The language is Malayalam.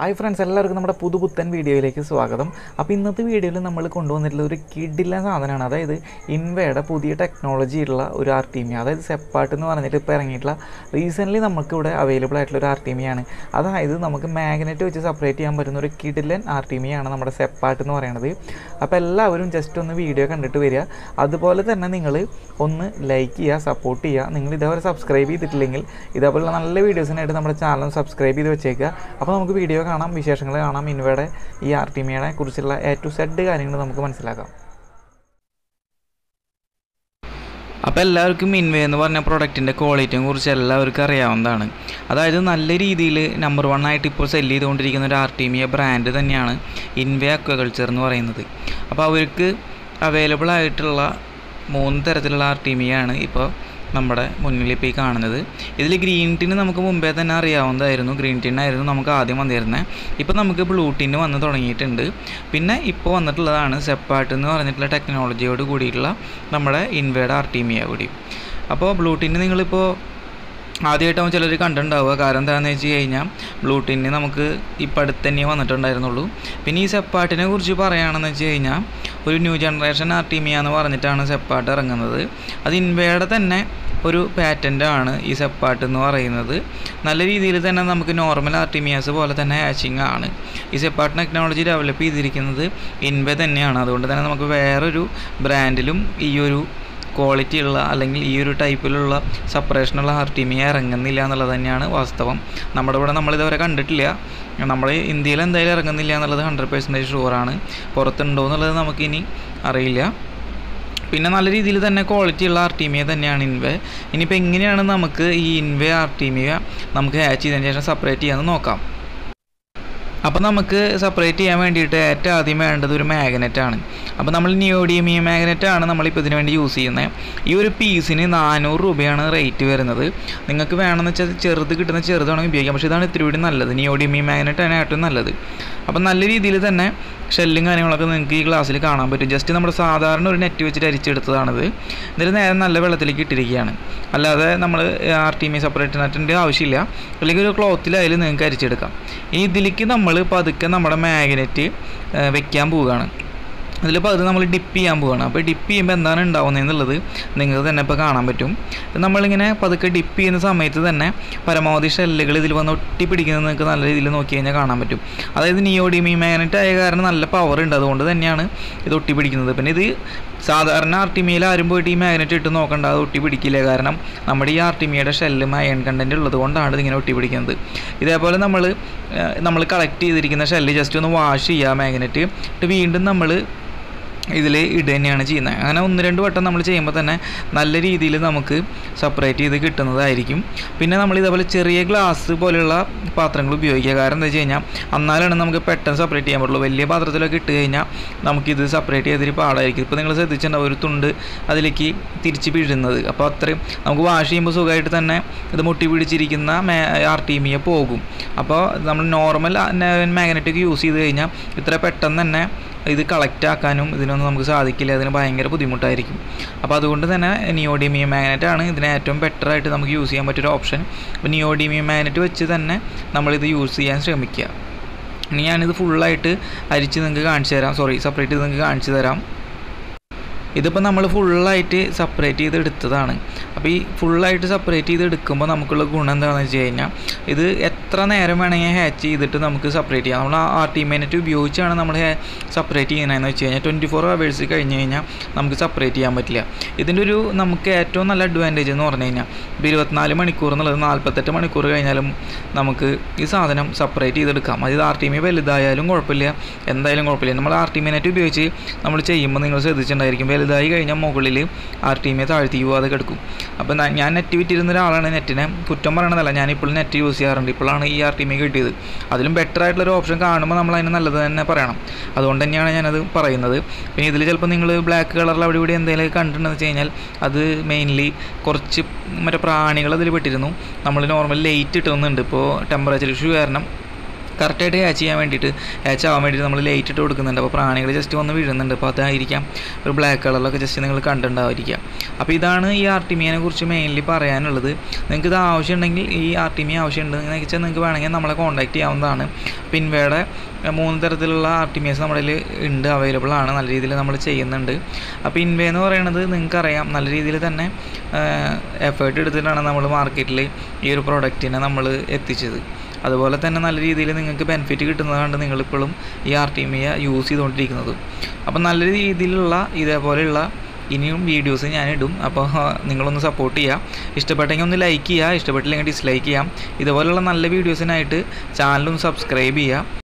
ഹായ് ഫ്രണ്ട്സ് എല്ലാവർക്കും നമ്മുടെ പുതുപുത്തൻ വീഡിയോയിലേക്ക് സ്വാഗതം അപ്പോൾ ഇന്നത്തെ വീഡിയോയിൽ നമ്മൾ കൊണ്ടുവന്നിട്ടുള്ള ഒരു കിഡില്ല സാധനമാണ് അതായത് ഇൻവയുടെ പുതിയ ടെക്നോളജി ഉള്ള ഒരു ആർ ടി മി അതായത് സെപ്പാട്ട് എന്ന് പറഞ്ഞിട്ട് ഇപ്പോൾ ഇറങ്ങിയിട്ടുള്ള റീസെൻ്റ്ലി നമുക്ക് ഇവിടെ അവൈലബിൾ ആയിട്ടുള്ള ഒരു ആർ ടി മി ആണ് അതായത് നമുക്ക് മാഗ്നറ്റ് വെച്ച് സെപ്പറേറ്റ് ചെയ്യാൻ പറ്റുന്ന ഒരു കിഡിലൻ ആർ ടി മി ആണ് നമ്മുടെ സെപ്പാട്ട് എന്ന് പറയുന്നത് അപ്പോൾ എല്ലാവരും ജസ്റ്റ് ഒന്ന് വീഡിയോ കണ്ടിട്ട് വരിക അതുപോലെ തന്നെ നിങ്ങൾ ഒന്ന് ലൈക്ക് ചെയ്യുക സപ്പോർട്ട് ചെയ്യുക നിങ്ങൾ ഇതേപോലെ സബ്സ്ക്രൈബ് ചെയ്തിട്ടില്ലെങ്കിൽ ഇതേപോലുള്ള നല്ല വീഡിയോസിനായിട്ട് നമ്മുടെ ചാനൽ സബ്സ്ക്രൈബ് ചെയ്ത് വെച്ചേക്കുക അപ്പോൾ നമുക്ക് വീഡിയോ കാണാം വിശേഷങ്ങൾ കാണാം ഇൻവയുടെ ഈ ആർ ടി മിയുടെ കുറിച്ചുള്ള എ ടു സെഡ് കാര്യങ്ങൾ നമുക്ക് മനസ്സിലാക്കാം അപ്പോൾ എല്ലാവർക്കും ഇൻവേ എന്ന് പറഞ്ഞ പ്രൊഡക്റ്റിൻ്റെ ക്വാളിറ്റിയെ കുറിച്ച് എല്ലാവർക്കും അറിയാവുന്നതാണ് അതായത് നല്ല രീതിയിൽ നമ്പർ വൺ ആയിട്ട് ഇപ്പോൾ സെല്ല് ചെയ്തുകൊണ്ടിരിക്കുന്ന ഒരു ആർ ടി മിയ ബ്രാൻഡ് തന്നെയാണ് ഇൻവേ അക്വകൾച്ചർ എന്ന് പറയുന്നത് അപ്പോൾ അവർക്ക് അവൈലബിൾ ആയിട്ടുള്ള മൂന്ന് തരത്തിലുള്ള ആർ ടി മിയാണ് ഇപ്പോൾ നമ്മുടെ മുന്നിൽ ഇപ്പോൾ ഈ കാണുന്നത് ഇതിൽ ഗ്രീൻ ടിന് നമുക്ക് മുമ്പേ തന്നെ അറിയാവുന്നതായിരുന്നു ഗ്രീൻ ടിന്നായിരുന്നു നമുക്ക് ആദ്യം വന്നിരുന്നത് ഇപ്പോൾ നമുക്ക് ബ്ലൂ ടിന് വന്ന് തുടങ്ങിയിട്ടുണ്ട് പിന്നെ ഇപ്പോൾ വന്നിട്ടുള്ളതാണ് സെപ്പാട്ട് എന്ന് പറഞ്ഞിട്ടുള്ള ടെക്നോളജിയോട് കൂടിയിട്ടുള്ള നമ്മുടെ ഇൻവേഡ് ആർ ടി മിയ കൂടി അപ്പോൾ ബ്ലൂ ടിന് നിങ്ങളിപ്പോൾ ആദ്യമായിട്ടാവും ചിലർ കണ്ടിട്ടുണ്ടാവുക കാരണം എന്താണെന്ന് വെച്ച് കഴിഞ്ഞാൽ ബ്ലൂടിന് നമുക്ക് ഇപ്പം അടുത്ത് തന്നെ വന്നിട്ടുണ്ടായിരുന്നുള്ളൂ പിന്നെ ഈ സെപ്പാട്ടിനെ കുറിച്ച് പറയുകയാണെന്ന് വെച്ച് കഴിഞ്ഞാൽ ഒരു new generation artemia എന്ന് പറഞ്ഞിട്ടാണ് സെപ്പാട്ട് ഇറങ്ങുന്നത് അത് ഇൻവേയുടെ തന്നെ ഒരു പാറ്റൻ്റ് ആണ് ഈ സെപ്പാട്ട് എന്ന് പറയുന്നത് നല്ല രീതിയിൽ തന്നെ നമുക്ക് നോർമൽ ആർ ടി മിയാസ് പോലെ തന്നെ ഹാച്ചിങ് ആണ് ഈ സെപ്പാട്ട് ടെക്നോളജി ഡെവലപ്പ് ചെയ്തിരിക്കുന്നത് ഇൻവേ തന്നെയാണ് അതുകൊണ്ട് തന്നെ നമുക്ക് വേറൊരു ബ്രാൻഡിലും ഈ ഒരു ക്വാളിറ്റി ഉള്ള അല്ലെങ്കിൽ ഈ ഒരു ടൈപ്പിലുള്ള സെപ്പറേഷനുള്ള ആർ ടി മി ഇറങ്ങുന്നില്ല എന്നുള്ളത് തന്നെയാണ് വാസ്തവം നമ്മുടെ ഇവിടെ നമ്മളിതുവരെ കണ്ടിട്ടില്ല നമ്മൾ ഇന്ത്യയിൽ എന്തായാലും ഇറങ്ങുന്നില്ല എന്നുള്ളത് ഹൺഡ്രഡ് പെർസെൻറ്റേജ് ഷുവറാണ് പുറത്തുണ്ടോ എന്നുള്ളത് നമുക്കിനി അറിയില്ല പിന്നെ നല്ല രീതിയിൽ തന്നെ ക്വാളിറ്റി ഉള്ള ആർ ടി മിയ തന്നെയാണ് ഇൻവേ ഇനിയിപ്പോൾ എങ്ങനെയാണ് നമുക്ക് ഈ ഇൻവേ ആർ ടി മിയ നമുക്ക് ഹാച്ച് ചെയ്തതിന് ശേഷം സെപ്പറേറ്റ് ചെയ്യാമെന്ന് നോക്കാം അപ്പോൾ നമുക്ക് സെപ്പറേറ്റ് ചെയ്യാൻ വേണ്ടിയിട്ട് ഏറ്റവും ആദ്യം വേണ്ടത് ഒരു മാഗ്നറ്റാണ് അപ്പോൾ നമ്മൾ നിയോഡിയം ഈ മാഗ്നറ്റാണ് നമ്മളിപ്പോൾ ഇതിന് വേണ്ടി യൂസ് ചെയ്യുന്നത് ഈ ഒരു പീസിന് നാനൂറ് രൂപയാണ് റേറ്റ് വരുന്നത് നിങ്ങൾക്ക് വേണമെന്ന് വെച്ചാൽ ചെറുത് കിട്ടുന്ന ചെറുതാണെങ്കിൽ ഉപയോഗിക്കാം പക്ഷേ ഇതാണ് ഇത്തിരി കൂടി നല്ലത് നിയോഡിയം ഈ മാഗ്നറ്റാണ് ഏറ്റവും നല്ലത് അപ്പോൾ നല്ല രീതിയിൽ തന്നെ ഷെല്ലും കാര്യങ്ങളൊക്കെ നിങ്ങൾക്ക് ഈ ഗ്ലാസ്സിൽ കാണാൻ പറ്റും ജസ്റ്റ് നമ്മുടെ സാധാരണ ഒരു നെറ്റ് വെച്ചിട്ട് അരിച്ചെടുത്തതാണിത് എന്നിട്ട് നേരെ നല്ല വെള്ളത്തിലേക്ക് ഇട്ടിരിക്കുകയാണ് അല്ലാതെ നമ്മൾ ആർ ടി മി സെപ്പറേറ്റ് നെറ്റിൻ്റെ ആവശ്യമില്ല അല്ലെങ്കിൽ ഒരു ക്ലോത്തിലായാലും നിങ്ങൾക്ക് അരിച്ചെടുക്കാം ഇനി ഇതിലേക്ക് നമ്മൾ പതുക്കെ നമ്മുടെ മാഗ്നറ്റ് വെക്കാൻ പോവുകയാണ് അതിലിപ്പോൾ അത് നമ്മൾ ഡിപ്പ് ചെയ്യാൻ പോവുകയാണ് അപ്പോൾ ഡിപ്പ് ചെയ്യുമ്പോൾ എന്താണ് ഉണ്ടാവുന്നതെന്നുള്ളത് നിങ്ങൾക്ക് തന്നെ ഇപ്പോൾ കാണാൻ പറ്റും നമ്മളിങ്ങനെ പതുക്കെ ഡിപ്പ് ചെയ്യുന്ന സമയത്ത് തന്നെ പരമാവധി ഷെല്ലുകൾ ഇതിൽ വന്ന് ഒട്ടി പിടിക്കുന്നത് നിങ്ങൾക്ക് നല്ല രീതിയിൽ നോക്കി കഴിഞ്ഞാൽ കാണാൻ പറ്റും അതായത് നിയോഡിമി മാഗ്നറ്റ് ആയ കാരണം നല്ല പവർ ഉണ്ട് അതുകൊണ്ട് തന്നെയാണ് ഇത് ഒട്ടി പിടിക്കുന്നത് പിന്നെ ഇത് സാധാരണ ആർ ടി മിയിൽ ആരും പോയിട്ട് ഈ മാഗ്നറ്റ് ഇട്ട് നോക്കണ്ട അത് ഒട്ടി പിടിക്കില്ല കാരണം നമ്മുടെ ഈ ആർ ടി മിയുടെ ഷെല്ലും അയൺ കണ്ടൻറ്റ് ഉള്ളത് കൊണ്ടാണ് ഇതിങ്ങനെ ഒട്ടി പിടിക്കുന്നത് ഇതേപോലെ നമ്മൾ നമ്മൾ കളക്ട് ചെയ്തിരിക്കുന്ന ഷെല്ല് ജസ്റ്റ് ഒന്ന് വാഷ് ചെയ്യുക മാഗ്നറ്റ് എന്നിട്ട് വീണ്ടും നമ്മൾ ഇതിൽ ഇടുക തന്നെയാണ് ചെയ്യുന്നത് അങ്ങനെ ഒന്ന് രണ്ട് വട്ടം നമ്മൾ ചെയ്യുമ്പോൾ തന്നെ നല്ല രീതിയിൽ നമുക്ക് സെപ്പറേറ്റ് ചെയ്ത് കിട്ടുന്നതായിരിക്കും പിന്നെ നമ്മൾ ഇതേപോലെ ചെറിയ ഗ്ലാസ് പോലെയുള്ള പാത്രങ്ങൾ ഉപയോഗിക്കുക കാരണം എന്താ വെച്ച് കഴിഞ്ഞാൽ എന്നാലാണ് നമുക്ക് പെട്ടെന്ന് സെപ്പറേറ്റ് ചെയ്യാൻ പറ്റുള്ളൂ വലിയ പാത്രത്തിലൊക്കെ ഇട്ട് കഴിഞ്ഞാൽ നമുക്കിത് സെപ്പറേറ്റ് ചെയ്തിട്ട് പാടായിരിക്കും ഇപ്പോൾ നിങ്ങൾ ശ്രദ്ധിച്ചിട്ടുണ്ടാവും ഒരു തുണ്ട് അതിലേക്ക് തിരിച്ച് വീഴുന്നത് അപ്പോൾ അത്രയും നമുക്ക് വാഷ് ചെയ്യുമ്പോൾ സുഖമായിട്ട് തന്നെ ഇത് മുട്ടി പിടിച്ചിരിക്കുന്ന ആർ ടി മിയെ പോകും അപ്പോൾ നമ്മൾ നോർമൽ മാഗ്നറ്റിക് യൂസ് ചെയ്ത് കഴിഞ്ഞാൽ ഇത്ര പെട്ടെന്ന് തന്നെ ഇത് കളക്ട് ആക്കാനും ഇതിനൊന്നും നമുക്ക് സാധിക്കില്ല അതിന് ഭയങ്കര ബുദ്ധിമുട്ടായിരിക്കും അപ്പോൾ അതുകൊണ്ട് തന്നെ നിയോഡിമിയം മാഗ്നറ്റ് ആണ് ഇതിന് ഏറ്റവും ബെറ്റർ ആയിട്ട് നമുക്ക് യൂസ് ചെയ്യാൻ പറ്റിയൊരു ഓപ്ഷൻ അപ്പോൾ നിയോഡിമിയം മാഗ്നറ്റ് വെച്ച് തന്നെ നമ്മളിത് യൂസ് ചെയ്യാൻ ശ്രമിക്കുക ഇനി ഞാനിത് ഫുള്ളായിട്ട് അരിച്ച് നിങ്ങൾക്ക് കാണിച്ചു തരാം സോറി സെപ്പറേറ്റ് ചെയ്ത് നിങ്ങൾക്ക് കാണിച്ചു തരാം ഇതിപ്പോൾ നമ്മൾ ഫുള്ളായിട്ട് സെപ്പറേറ്റ് ചെയ്ത് എടുത്തതാണ് അപ്പോൾ ഈ ഫുള്ളായിട്ട് സെപ്പറേറ്റ് ചെയ്ത് എടുക്കുമ്പോൾ നമുക്കുള്ള ഗുണം എന്താണെന്ന് വെച്ച് കഴിഞ്ഞാൽ ഇത് എത്ര നേരം വേണമെങ്കിൽ ഹാച്ച് ചെയ്തിട്ട് നമുക്ക് സെപ്പറേറ്റ് ചെയ്യാം നമ്മൾ ആർ ടി മിനിറ്റ് ഉപയോഗിച്ചാണ് നമ്മൾ സെപ്പറേറ്റ് ചെയ്യുന്നതെന്ന് വെച്ച് കഴിഞ്ഞാൽ ട്വൻറ്റി ഫോർ അവേഴ്സ് കഴിഞ്ഞ് കഴിഞ്ഞാൽ നമുക്ക് സെപ്പറേറ്റ് ചെയ്യാൻ പറ്റില്ല ഇതിൻ്റെ ഒരു നമുക്ക് ഏറ്റവും നല്ല അഡ്വാൻറ്റേജ് എന്ന് പറഞ്ഞു കഴിഞ്ഞാൽ ഇപ്പോൾ ഇരുപത്തിനാല് മണിക്കൂർ എന്നുള്ളത് നാൽപ്പത്തെട്ട് മണിക്കൂർ കഴിഞ്ഞാലും നമുക്ക് ഈ സാധനം സെപ്പറേറ്റ് ചെയ്തെടുക്കാം അതായത് ആർ ടി മി വലുതായാലും കുഴപ്പമില്ല എന്തായാലും കുഴപ്പമില്ല നമ്മൾ ആർ ടി മിനിറ്റ് ഉപയോഗിച്ച് നമ്മൾ ചെയ്യുമ്പോൾ നിങ്ങൾ ശ്രദ്ധിച്ചിട്ടുണ്ടായിരിക്കും വലുതായി കഴിഞ്ഞാൽ മുകളിൽ ആർ ടി മിയെ താഴ്ത്തി പോവാതെ കിടക്കും അപ്പോൾ ഞാൻ നെറ്റ് വിറ്റിരുന്ന ഒരാളാണ് നെറ്റിനെ കുറ്റം പറയണതല്ല ഞാൻ ഇപ്പോഴും നെറ്റ് യൂസ് ചെയ്യാറുണ്ട് ഇപ്പോഴാണ് ഈ ആർ ടി മി കിട്ടിയത് അതിലും ബെറ്റർ ആയിട്ടുള്ളൊരു ഓപ്ഷൻ കാണുമ്പോൾ നമ്മൾ അതിന് നല്ലത് തന്നെ പറയണം അതുകൊണ്ട് തന്നെയാണ് ഞാനത് പറയുന്നത് പിന്നെ ഇതിൽ ചിലപ്പോൾ നിങ്ങൾ ബ്ലാക്ക് കളറിൽ അവിടെ ഇവിടെ എന്തെങ്കിലും കണ്ടിട്ടുണ്ടെന്ന് വെച്ച് കഴിഞ്ഞാൽ അത് മെയിൻലി കുറച്ച് മറ്റേ പ്രാണികൾ അതിൽ പെട്ടിരുന്നു നമ്മൾ നോർമൽ ലൈറ്റ് ഇട്ടുന്നുണ്ട് ഇപ്പോൾ ടെമ്പറേച്ചർ ഇഷ്യൂ കാരണം കറക്റ്റായിട്ട് ഹാച്ച് ചെയ്യാൻ വേണ്ടിയിട്ട് ഹാച്ച് ആവാൻ വേണ്ടിയിട്ട് നമ്മൾ ലൈറ്റ് ഇട്ട് കൊടുക്കുന്നുണ്ട് അപ്പോൾ പ്രാണികൾ ജസ്റ്റ് വന്ന് വീഴുന്നുണ്ട് അപ്പോൾ അതായിരിക്കാം ഒരു ബ്ലാക്ക് കളറിലൊക്കെ ജസ്റ്റ് നിങ്ങൾ കണ്ടിട്ടുണ്ടായിരിക്കാം അപ്പോൾ ഇതാണ് ഈ ആർട്ടിമിയനെ കുറിച്ച് മെയിൻലി പറയാനുള്ളത് നിങ്ങൾക്ക് ഇത് ആവശ്യമുണ്ടെങ്കിൽ ഈ ആർട്ടിമിയ ആവശ്യമുണ്ട് എന്ന് വെച്ചാൽ നിങ്ങൾക്ക് വേണമെങ്കിൽ നമ്മളെ കോൺടാക്ട് ചെയ്യാവുന്നതാണ് പിൻവേയുടെ മൂന്ന് തരത്തിലുള്ള ആർട്ടിമിയസ് നമ്മുടെ കയ്യിൽ ഉണ്ട് അവൈലബിൾ ആണ് നല്ല രീതിയിൽ നമ്മൾ ചെയ്യുന്നുണ്ട് അപ്പോൾ ഇൻവേ എന്ന് പറയുന്നത് നിങ്ങൾക്കറിയാം നല്ല രീതിയിൽ തന്നെ എഫേർട്ട് എടുത്തിട്ടാണ് നമ്മൾ മാർക്കറ്റിൽ ഈ ഒരു പ്രൊഡക്റ്റിനെ നമ്മൾ എത്തിച്ചത് അതുപോലെ തന്നെ നല്ല രീതിയിൽ നിങ്ങൾക്ക് ബെനിഫിറ്റ് കിട്ടുന്നതാണ് നിങ്ങളിപ്പോഴും ഈ ആർട്ടിമിയ യൂസ് ചെയ്തുകൊണ്ടിരിക്കുന്നത് അപ്പോൾ നല്ല രീതിയിലുള്ള ഇതേപോലെയുള്ള ഇനിയും വീഡിയോസ് ഞാൻ ഇടും അപ്പോൾ നിങ്ങളൊന്ന് സപ്പോർട്ട് ചെയ്യുക ഇഷ്ടപ്പെട്ടെങ്കിൽ ഒന്ന് ലൈക്ക് ചെയ്യുക ഇഷ്ടപ്പെട്ടില്ലെങ്കിൽ ഡിസ്ലൈക്ക് ചെയ്യാം ഇതുപോലുള്ള നല്ല വീഡിയോസിനായിട്ട് ചാനലൊന്ന് സബ്സ്ക്രൈബ് ചെയ്യുക